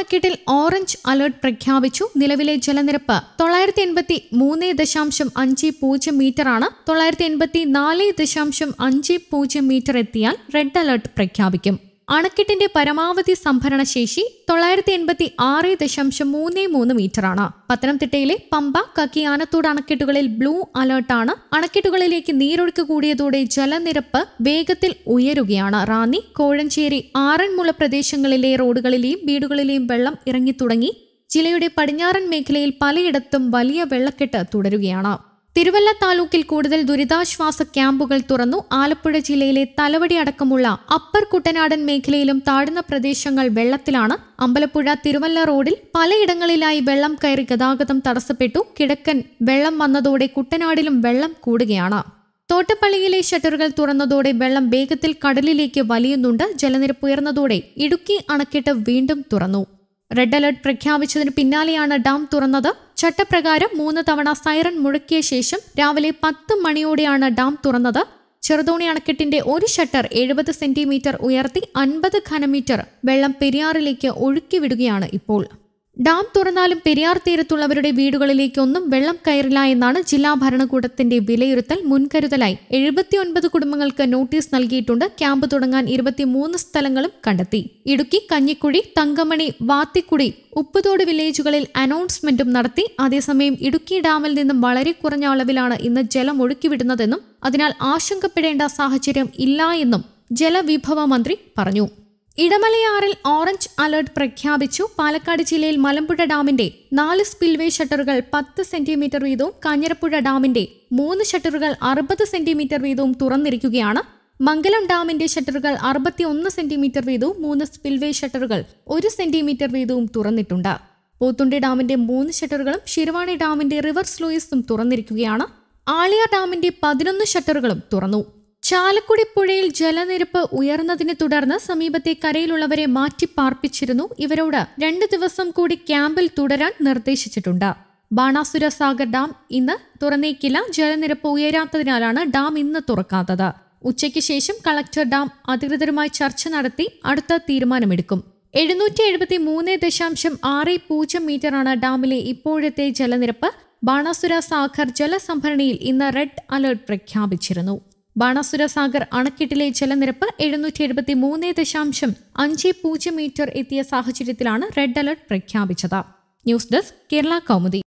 അണക്കെട്ടിൽ orange alert പ്രഖ്യാപിച്ചു നിലവിലെ ജലനിരപ്പ് തൊള്ളായിരത്തി എൺപത്തി മൂന്ന് ദശാംശം അഞ്ച് പൂജ്യം മീറ്ററാണ് തൊള്ളായിരത്തി എൺപത്തി നാല് ദശാംശം അഞ്ച് പൂജ്യം മീറ്റർ എത്തിയാൽ റെഡ് അലർട്ട് പ്രഖ്യാപിക്കും അണക്കെട്ടിന്റെ പരമാവധി സംഭരണ ശേഷി തൊള്ളായിരത്തി എൺപത്തി ആറ് ദശാംശം മൂന്ന് മൂന്ന് മീറ്ററാണ് പത്തനംതിട്ടയിലെ പമ്പ കക്കി ആനത്തോട് അണക്കെട്ടുകളിൽ ബ്ലൂ അലർട്ടാണ് അണക്കെട്ടുകളിലേക്ക് നീരൊഴുക്ക് കൂടിയതോടെ ജലനിരപ്പ് വേഗത്തിൽ ഉയരുകയാണ് റാന്നി കോഴഞ്ചേരി ആറന്മുള പ്രദേശങ്ങളിലെ റോഡുകളിലെയും വീടുകളിലെയും വെള്ളം ഇറങ്ങിത്തുടങ്ങി ജില്ലയുടെ പടിഞ്ഞാറൻ മേഖലയിൽ പലയിടത്തും വലിയ വെള്ളക്കെട്ട് തുടരുകയാണ് തിരുവല്ല താലൂക്കിൽ കൂടുതൽ ദുരിതാശ്വാസ ക്യാമ്പുകൾ തുറന്നു ആലപ്പുഴ ജില്ലയിലെ തലവടി അടക്കമുള്ള അപ്പർ കുട്ടനാടൻ മേഖലയിലും താഴ്ന്ന പ്രദേശങ്ങൾ വെള്ളത്തിലാണ് അമ്പലപ്പുഴ തിരുവല്ല റോഡിൽ പലയിടങ്ങളിലായി വെള്ളം കയറി ഗതാഗതം തടസ്സപ്പെട്ടു കിഴക്കൻ വെള്ളം വന്നതോടെ കുട്ടനാടിലും വെള്ളം കൂടുകയാണ് തോട്ടപ്പള്ളിയിലെ ഷട്ടറുകൾ തുറന്നതോടെ വെള്ളം വേഗത്തിൽ കടലിലേക്ക് വലിയുന്നുണ്ട് ജലനിരപ്പ് ഉയർന്നതോടെ ഇടുക്കി അണക്കെട്ട് വീണ്ടും തുറന്നു റെഡ് അലർട്ട് പ്രഖ്യാപിച്ചതിന് പിന്നാലെയാണ് ഡാം തുറന്നത് ചട്ടപ്രകാരം മൂന്ന് തവണ സൈറൺ മുഴക്കിയ ശേഷം രാവിലെ പത്ത് മണിയോടെയാണ് ഡാം തുറന്നത് ചെറുതോണി അണക്കെട്ടിന്റെ ഒരു ഷട്ടർ എഴുപത് സെന്റിമീറ്റർ ഉയർത്തി അൻപത് ഘനമീറ്റർ വെള്ളം പെരിയാറിലേക്ക് ഒഴുക്കിവിടുകയാണ് ഇപ്പോൾ ഡാം തുറന്നാലും പെരിയാർ തീരത്തുള്ളവരുടെ വീടുകളിലേക്കൊന്നും വെള്ളം കയറില്ല എന്നാണ് ജില്ലാ ഭരണകൂടത്തിന്റെ വിലയിരുത്തൽ മുൻകരുതലായി എഴുപത്തിയൊൻപത് കുടുംബങ്ങൾക്ക് നോട്ടീസ് നൽകിയിട്ടുണ്ട് ക്യാമ്പ് തുടങ്ങാൻ ഇരുപത്തിമൂന്ന് സ്ഥലങ്ങളും കണ്ടെത്തി ഇടുക്കി കഞ്ഞിക്കുഴി തങ്കമണി വാത്തിക്കുടി ഉപ്പുതോട് വില്ലേജുകളിൽ അനൗൺസ്മെന്റും നടത്തി അതേസമയം ഇടുക്കി ഡാമിൽ നിന്നും വളരെ കുറഞ്ഞ അളവിലാണ് ഇന്ന് ജലം ഒഴുക്കിവിടുന്നതെന്നും അതിനാൽ ആശങ്കപ്പെടേണ്ട സാഹചര്യം ഇല്ല എന്നും ജലവിഭവ മന്ത്രി പറഞ്ഞു ഇടമലയാറിൽ ഓറഞ്ച് അലർട്ട് പ്രഖ്യാപിച്ചു പാലക്കാട് ജില്ലയിൽ മലമ്പുഴ ഡാമിന്റെ നാല് സ്പിൽവേ ഷട്ടറുകൾ പത്ത് സെന്റിമീറ്റർ വീതവും കാഞ്ഞിരപ്പുഴ ഡാമിന്റെ മൂന്ന് ഷട്ടറുകൾ അറുപത് സെന്റിമീറ്റർ വീതവും തുറന്നിരിക്കുകയാണ് മംഗലം ഡാമിന്റെ ഷട്ടറുകൾ അറുപത്തിയൊന്ന് സെന്റിമീറ്റർ വീതവും മൂന്ന് സ്പിൽവേ ഷട്ടറുകൾ ഒരു സെന്റിമീറ്റർ വീതവും തുറന്നിട്ടുണ്ട് പോത്തുണ്ടി ഡാമിന്റെ മൂന്ന് ഷട്ടറുകളും ശിരുവാണി ഡാമിന്റെ റിവർ സ്ലൂയിസും തുറന്നിരിക്കുകയാണ് ആളിയാർ ഡാമിന്റെ പതിനൊന്ന് ഷട്ടറുകളും തുറന്നു ചാലക്കുടി പുഴയിൽ ജലനിരപ്പ് ഉയർന്നതിനെ തുടർന്ന് സമീപത്തെ കരയിലുള്ളവരെ മാറ്റി പാർപ്പിച്ചിരുന്നു ഇവരോട് രണ്ട് ദിവസം കൂടി ക്യാമ്പിൽ തുടരാൻ നിർദ്ദേശിച്ചിട്ടുണ്ട് ബാണാസുര സാഗർ ഡാം ഇന്ന് തുറന്നേക്കില്ല ജലനിരപ്പ് ഉയരാത്തതിനാലാണ് ഡാം ഇന്ന് തുറക്കാത്തത് ഉച്ചയ്ക്ക് ശേഷം കളക്ടർ ഡാം അധികൃതരുമായി ചർച്ച നടത്തി അടുത്ത തീരുമാനമെടുക്കും എഴുന്നൂറ്റി എഴുപത്തി മൂന്ന് ദശാംശം ആറ് പൂജ്യം മീറ്ററാണ് ഡാമിലെ ഇപ്പോഴത്തെ ജലനിരപ്പ് ബാണാസുര സാഗർ ജലസംഭരണിയിൽ ഇന്ന് റെഡ് അലർട്ട് പ്രഖ്യാപിച്ചിരുന്നു ബാണാസുര സാഗർ അണക്കെട്ടിലെ ജലനിരപ്പ് എഴുന്നൂറ്റി എഴുപത്തി മൂന്ന് ദശാംശം അഞ്ച് പൂജ്യം മീറ്റർ എത്തിയ സാഹചര്യത്തിലാണ് റെഡ് അലർട്ട് പ്രഖ്യാപിച്ചത് ന്യൂസ് ഡെസ്ക് കേരള കൗമുദി